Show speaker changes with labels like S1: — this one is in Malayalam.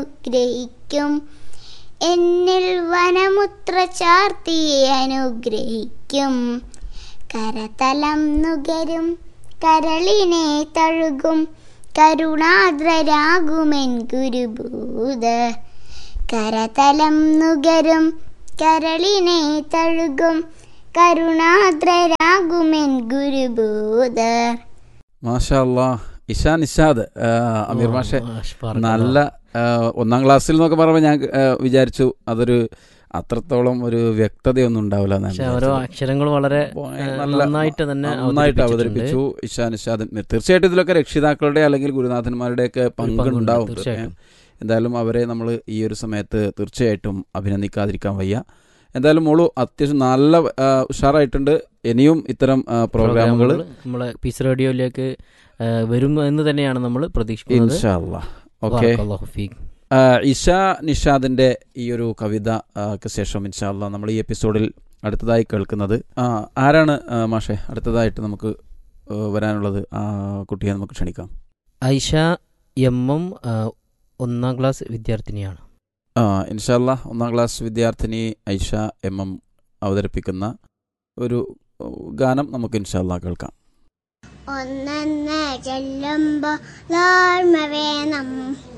S1: ഗ്രഹിക്കും എന്നിൽ വനമുത്ര ചാർത്തി അനുഗ്രഹിക്കും കരതലം നുകരും കരളിനെ തഴുകും കരുണാദ്രരാകുമെൻ ഗുരുഭൂത കരതലം നുകരും കരളിനെ തഴുകും കരുണാദ്രരാകുമെൻ ഗുരുഭൂതർ
S2: മാഷാ അല്ലാ ഇഷാ നിഷാദ് ആ, അമീർ മാഷെ
S3: മാഷ് പറഞ്ഞു.
S2: നല്ല ആ, ഒന്നാം ക്ലാസ്സിൽ എന്നൊക്കെ പറയുമ്പോൾ ഞാൻ ആ, വിചാരിച്ചു അതൊരു അത്രത്തോളം ഒരു വ്യക്തതയൊന്നും ഉണ്ടാവില്ല എന്നാണ്
S3: പക്ഷെ ഓരോ
S2: വിചാരിച്ചത്.
S3: അക്ഷരങ്ങൾ വളരെ
S2: അപ്പോൾ
S3: ഏ,
S2: നല്ല
S3: നന്നായിട്ട് തന്നെ
S2: നന്നായിട്ട്
S3: അവതരിപ്പിച്ചിട്ടുണ്ട്.
S2: അവതരിപ്പിച്ചു ഇഷാ നിഷാദ് തീർച്ചയായിട്ടും ഇതിലൊക്കെ രക്ഷിതാക്കളുടെ അല്ലെങ്കിൽ ഗുരുനാഥന്മാരുടെയൊക്കെ
S3: പങ്കുണ്ട്,
S2: പങ്കുണ്ടാവും
S3: തീർച്ചയായിട്ടും.
S2: എന്തായാലും അവരെ നമ്മൾ ഈ ഒരു സമയത്ത് തീർച്ചയായിട്ടും അഭിനന്ദിക്കാതിരിക്കാൻ വയ്യ എന്തായാലും മോളു അത്യാവശ്യം നല്ല ആ, ഉഷാറായിട്ടുണ്ട് ഇനിയും ഇത്തരം പ്രോഗ്രാമുകൾ
S3: പ്രോഗ്രാമുകൾ നമ്മളെ പീസ് റേഡിയോയിലേക്ക് ഏ, വരും എന്ന് തന്നെയാണ് നമ്മൾ പ്രതീക്ഷിക്കുന്നത്
S2: ഇൻഷാല്ല ഓക്കെ
S3: ബാറക്കല്ലാഹു ഫീക്ക്.
S2: ഇഷ നിഷാദിന്റെ ഈ ഒരു കവിത ആ, ക്ക് ശേഷം ഇൻഷാല്ല നമ്മൾ ഈ എപ്പിസോഡിൽ അടുത്തതായി കേൾക്കുന്നത് ആ, ആരാണ് ആ, മാഷെ അടുത്തതായിട്ട് നമുക്ക് ആ, വരാനുള്ളത് ആ കുട്ടിയെ നമുക്ക് ക്ഷണിക്കാം
S3: ഐഷ എം എം ആ, ഒന്നാം ക്ലാസ് വിദ്യാർത്ഥിനിയാണ്
S2: ആ ഇൻഷാല്ല ഒന്നാം ക്ലാസ് വിദ്യാർത്ഥിനി ഐഷ എം എം അവതരിപ്പിക്കുന്ന ഒരു ഉ, ഗാനം നമുക്ക് ഇൻഷാല്ല കേൾക്കാം
S1: ഒന്നെന്ന് ചെല്ലുമ്പോ ഓർമ്മ വേണം